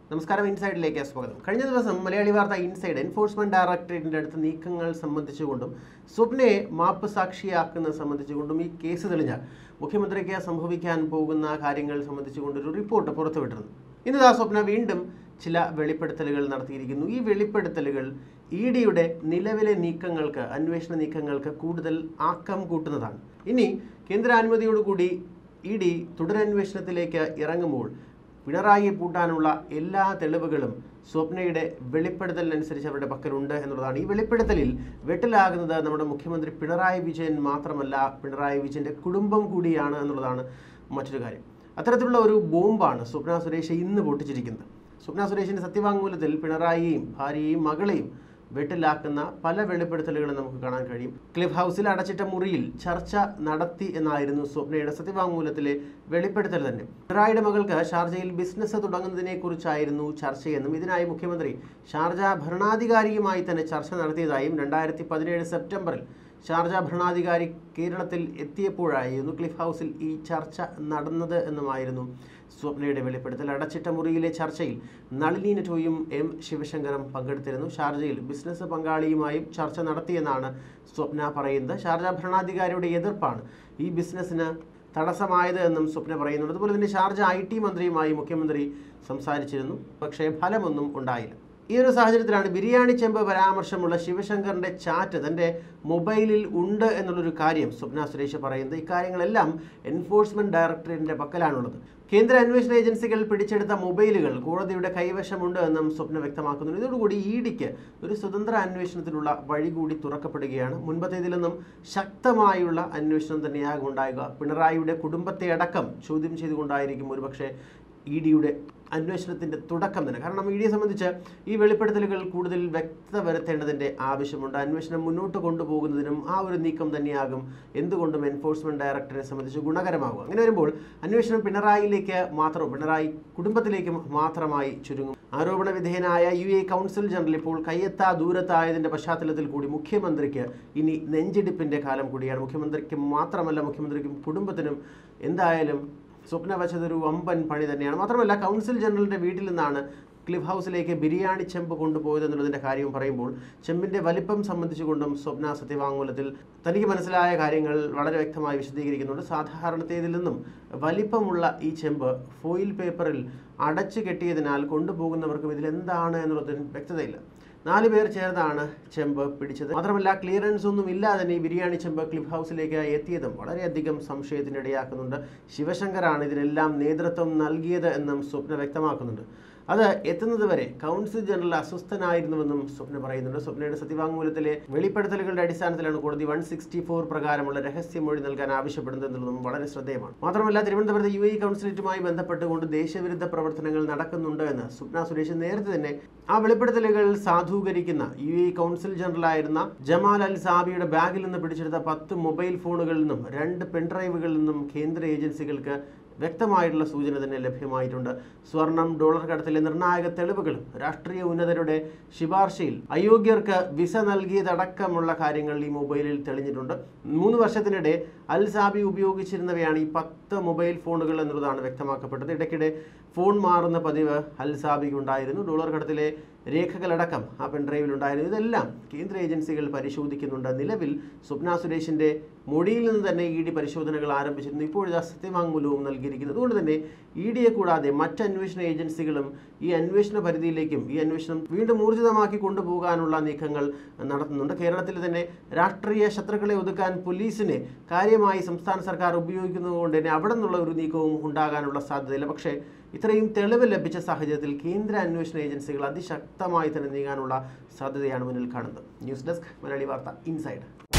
നമസ്കാരം ഇൻസൈഡിലേക്ക് സ്വാഗതം കഴിഞ്ഞ ദിവസം മലയാളി വാർത്ത ഇൻസൈഡ് എൻഫോഴ്സ്മെന്റ് ഡയറക്ടറേറ്റിന്റെ അടുത്ത നീക്കങ്ങൾ സംബന്ധിച്ചുകൊണ്ടും സ്വപ്നയെ മാപ്പ് സാക്ഷിയാക്കുന്നത് സംബന്ധിച്ചുകൊണ്ടും ഈ കേസ് തെളിഞ്ഞാൽ മുഖ്യമന്ത്രിക്ക് സംഭവിക്കാൻ പോകുന്ന കാര്യങ്ങൾ സംബന്ധിച്ചുകൊണ്ടൊരു റിപ്പോർട്ട് പുറത്തുവിട്ടിരുന്നു ഇന്ന് ആ സ്വപ്ന വീണ്ടും ചില വെളിപ്പെടുത്തലുകൾ നടത്തിയിരിക്കുന്നു ഈ വെളിപ്പെടുത്തലുകൾ ഇ ഡിയുടെ നിലവിലെ നീക്കങ്ങൾക്ക് അന്വേഷണ നീക്കങ്ങൾക്ക് കൂടുതൽ ആക്കം കൂട്ടുന്നതാണ് ഇനി കേന്ദ്രാനുമതിയോടുകൂടി ഇ ഡി തുടരന്വേഷണത്തിലേക്ക് ഇറങ്ങുമ്പോൾ പിണറായിയെ പൂട്ടാനുള്ള എല്ലാ തെളിവുകളും സ്വപ്നയുടെ വെളിപ്പെടുത്തലിനനുസരിച്ച് അവരുടെ പക്കലുണ്ട് എന്നുള്ളതാണ് ഈ വെളിപ്പെടുത്തലിൽ വെട്ടിലാകുന്നത് നമ്മുടെ മുഖ്യമന്ത്രി പിണറായി വിജയൻ മാത്രമല്ല പിണറായി വിജയൻ്റെ കുടുംബം കൂടിയാണ് എന്നുള്ളതാണ് മറ്റൊരു കാര്യം അത്തരത്തിലുള്ള ഒരു ബോംബാണ് സ്വപ്ന സുരേഷ് ഇന്ന് പൊട്ടിച്ചിരിക്കുന്നത് സ്വപ്ന സുരേഷിൻ്റെ സത്യവാങ്മൂലത്തിൽ പിണറായിയെയും ഭാര്യയെയും മകളെയും വെട്ടിലാക്കുന്ന പല വെളിപ്പെടുത്തലുകളും നമുക്ക് കാണാൻ കഴിയും ക്ലിഫ് ഹൗസിൽ അടച്ചിട്ട മുറിയിൽ ചർച്ച നടത്തി എന്നായിരുന്നു സ്വപ്നയുടെ സത്യവാങ്മൂലത്തിലെ വെളിപ്പെടുത്തൽ തന്നെ പിണറായിയുടെ മകൾക്ക് ഷാർജയിൽ ബിസിനസ് തുടങ്ങുന്നതിനെ കുറിച്ചായിരുന്നു ചർച്ചയെന്നും ഇതിനായി മുഖ്യമന്ത്രി ഷാർജ ഭരണാധികാരിയുമായി തന്നെ ചർച്ച നടത്തിയതായും രണ്ടായിരത്തി പതിനേഴ് സെപ്റ്റംബറിൽ ഷാർജ ഭരണാധികാരി കേരളത്തിൽ എത്തിയപ്പോഴായിരുന്നു ക്ലിഫ് ഹൗസിൽ ഈ ചർച്ച നടന്നത് എന്നുമായിരുന്നു സ്വപ്നയുടെ വെളിപ്പെടുത്തൽ അടച്ചിട്ട മുറിയിലെ ചർച്ചയിൽ നളിനി നെറ്റോയും എം ശിവശങ്കറും പങ്കെടുത്തിരുന്നു ഷാർജയിൽ ബിസിനസ് പങ്കാളിയുമായും ചർച്ച നടത്തിയെന്നാണ് സ്വപ്ന പറയുന്നത് ഷാർജ ഭരണാധികാരിയുടെ എതിർപ്പാണ് ഈ ബിസിനസ്സിന് തടസ്സമായത് എന്നും സ്വപ്ന പറയുന്നുണ്ട് അതുപോലെ തന്നെ ഷാർജ ഐ ടി മന്ത്രിയുമായി മുഖ്യമന്ത്രി സംസാരിച്ചിരുന്നു പക്ഷേ ഫലമൊന്നും ഉണ്ടായില്ല ഈ ഒരു സാഹചര്യത്തിലാണ് ബിരിയാണി ചെമ്പ് പരാമർശമുള്ള ശിവശങ്കറിന്റെ ചാറ്റ് തന്റെ മൊബൈലിൽ ഉണ്ട് എന്നുള്ളൊരു കാര്യം സ്വപ്ന സുരേഷ് പറയുന്നത് ഇക്കാര്യങ്ങളെല്ലാം എൻഫോഴ്സ്മെന്റ് ഡയറക്ടറേറ്റിന്റെ പക്കലാണുള്ളത് കേന്ദ്ര അന്വേഷണ ഏജൻസികൾ പിടിച്ചെടുത്ത മൊബൈലുകൾ കോടതിയുടെ കൈവശമുണ്ട് എന്നും സ്വപ്ന വ്യക്തമാക്കുന്നുണ്ട് ഇതോടുകൂടി ഇ ഡിക്ക് ഒരു സ്വതന്ത്ര അന്വേഷണത്തിനുള്ള വഴി കൂടി തുറക്കപ്പെടുകയാണ് മുൻപത്തേതിൽ നിന്നും ശക്തമായുള്ള അന്വേഷണം തന്നെയാകും ഉണ്ടാകുക പിണറായിയുടെ കുടുംബത്തെ അടക്കം ചോദ്യം ചെയ്തുകൊണ്ടായിരിക്കും ഒരുപക്ഷെ ഇ ഡിയുടെ അന്വേഷണത്തിൻ്റെ തുടക്കം തന്നെ കാരണം ഇ ഡിയെ സംബന്ധിച്ച് ഈ വെളിപ്പെടുത്തലുകൾ കൂടുതൽ വ്യക്തത വരുത്തേണ്ടതിൻ്റെ ആവശ്യമുണ്ട് അന്വേഷണം മുന്നോട്ട് കൊണ്ടുപോകുന്നതിനും ആ ഒരു നീക്കം തന്നെയാകും എന്തുകൊണ്ടും എൻഫോഴ്സ്മെന്റ് ഡയറക്ടറെ സംബന്ധിച്ച് ഗുണകരമാകും അങ്ങനെ വരുമ്പോൾ അന്വേഷണം പിണറായിലേക്ക് മാത്രം പിണറായി കുടുംബത്തിലേക്കും മാത്രമായി ചുരുങ്ങും ആരോപണ വിധേയനായ യു എ കൗൺസിൽ ജനറൽ ഇപ്പോൾ കയ്യെത്താ ദൂരത്തായതിൻ്റെ പശ്ചാത്തലത്തിൽ കൂടി മുഖ്യമന്ത്രിക്ക് ഇനി നെഞ്ചിടിപ്പിൻ്റെ കാലം കൂടിയാണ് മുഖ്യമന്ത്രിക്ക് മാത്രമല്ല മുഖ്യമന്ത്രിക്കും കുടുംബത്തിനും എന്തായാലും സ്വപ്ന വച്ചതൊരു വമ്പൻ പണി തന്നെയാണ് മാത്രമല്ല കൗൺസിൽ ജനറലിൻ്റെ വീട്ടിൽ നിന്നാണ് ക്ലിഫ് ഹൗസിലേക്ക് ബിരിയാണി ചെമ്പ് കൊണ്ടുപോയത് എന്നുള്ളതിൻ്റെ കാര്യവും പറയുമ്പോൾ ചെമ്പിൻ്റെ വലിപ്പം സംബന്ധിച്ചുകൊണ്ടും സ്വപ്ന സത്യവാങ്മൂലത്തിൽ തനിക്ക് മനസ്സിലായ കാര്യങ്ങൾ വളരെ വ്യക്തമായി വിശദീകരിക്കുന്നുണ്ട് സാധാരണത്തേതിൽ നിന്നും വലിപ്പമുള്ള ഈ ചെമ്പ് ഫോയിൽ പേപ്പറിൽ അടച്ചു കെട്ടിയതിനാൽ കൊണ്ടുപോകുന്നവർക്കും ഇതിൽ എന്താണ് എന്നുള്ളതിന് വ്യക്തതയില്ല നാല് പേർ ചേർന്നാണ് ചെമ്പ് പിടിച്ചത് മാത്രമല്ല ക്ലിയറൻസ് ഒന്നും ഇല്ലാതെ തന്നെ ഈ ബിരിയാണി ചെമ്പ് ക്ലിഫ് ഹൗസിലേക്ക് എത്തിയതും വളരെയധികം സംശയത്തിന് ഇടയാക്കുന്നുണ്ട് ശിവശങ്കറാണ് ഇതിനെല്ലാം നേതൃത്വം നൽകിയത് എന്നും സ്വപ്ന വ്യക്തമാക്കുന്നുണ്ട് അത് എത്തുന്നത് വരെ കൗൺസിൽ ജനറൽ അസ്വസ്ഥനായിരുന്നുവെന്നും സ്വപ്ന പറയുന്നുണ്ട് സ്വപ്നയുടെ സത്യവാങ്മൂലത്തിലെ വെളിപ്പെടുത്തലുകളുടെ അടിസ്ഥാനത്തിലാണ് കോടതി വൺ സിക്സ്റ്റി ഫോർ പ്രകാരമുള്ള രഹസ്യമൊഴി നൽകാൻ ആവശ്യപ്പെടുന്നത് എന്നുള്ളതും വളരെ ശ്രദ്ധേയമാണ് മാത്രമല്ല തിരുവനന്തപുരത്ത് യു എ കൗൺസിലേറ്റുമായി ബന്ധപ്പെട്ടുകൊണ്ട് ദേശവിരുദ്ധ പ്രവർത്തനങ്ങൾ നടക്കുന്നുണ്ട് എന്ന് സ്വപ്ന സുരേഷ് നേരത്തെ തന്നെ ആ വെളിപ്പെടുത്തലുകൾ സാധൂകരിക്കുന്ന യു എ കൗൺസിൽ ജനറലായിരുന്ന ജമാൽ അൽ സാബിയുടെ ബാഗിൽ നിന്ന് പിടിച്ചെടുത്ത പത്ത് മൊബൈൽ ഫോണുകളിൽ നിന്നും രണ്ട് പെൻഡ്രൈവുകളിൽ നിന്നും കേന്ദ്ര ഏജൻസികൾക്ക് വ്യക്തമായിട്ടുള്ള സൂചന തന്നെ ലഭ്യമായിട്ടുണ്ട് സ്വർണം ഡോളർ കടത്തിലെ നിർണായക തെളിവുകളും രാഷ്ട്രീയ ഉന്നതരുടെ ശുപാർശയിൽ അയോഗ്യർക്ക് വിസ നൽകിയതടക്കമുള്ള കാര്യങ്ങൾ ഈ മൊബൈലിൽ തെളിഞ്ഞിട്ടുണ്ട് മൂന്ന് വർഷത്തിനിടെ അൽ സാബി ഉപയോഗിച്ചിരുന്നവയാണ് ഈ പത്ത് മൊബൈൽ ഫോണുകൾ എന്നുള്ളതാണ് വ്യക്തമാക്കപ്പെട്ടത് ഇടയ്ക്കിടെ ഫോൺ മാറുന്ന പതിവ് അൽ സാബിക്ക് ഉണ്ടായിരുന്നു ഡോളർ കടത്തിലെ രേഖകളടക്കം ആ പെൻഡ്രൈവിൽ ഉണ്ടായിരുന്നു ഇതെല്ലാം കേന്ദ്ര ഏജൻസികൾ പരിശോധിക്കുന്നുണ്ട് നിലവിൽ സ്വപ്ന സുരേഷിന്റെ മൊഴിയിൽ നിന്ന് തന്നെ ഇ ഡി പരിശോധനകൾ ആരംഭിച്ചിരുന്നു ഇപ്പോഴിതാ സത്യവാങ്മൂലവും നൽകിയിരിക്കുന്നു അതുകൊണ്ട് തന്നെ ഇ ഡിയെ കൂടാതെ മറ്റ് അന്വേഷണ ഏജൻസികളും ഈ അന്വേഷണ പരിധിയിലേക്കും ഈ അന്വേഷണം വീണ്ടും ഊർജിതമാക്കി കൊണ്ടുപോകാനുള്ള നീക്കങ്ങൾ നടത്തുന്നുണ്ട് കേരളത്തിൽ തന്നെ രാഷ്ട്രീയ ശത്രുക്കളെ ഒതുക്കാൻ പോലീസിനെ കാര്യമായി സംസ്ഥാന സർക്കാർ ഉപയോഗിക്കുന്നതുകൊണ്ട് തന്നെ അവിടെ നിന്നുള്ള ഒരു നീക്കവും ഉണ്ടാകാനുള്ള സാധ്യതയില്ല പക്ഷേ ഇത്രയും തെളിവ് ലഭിച്ച സാഹചര്യത്തിൽ കേന്ദ്ര അന്വേഷണ ഏജൻസികൾ അതിശക്തമായി തന്നെ നീങ്ങാനുള്ള സാധ്യതയാണ് മുന്നിൽ കാണുന്നത് ന്യൂസ് ഡെസ്ക് മലയാളി വാർത്ത ഇൻസൈഡ്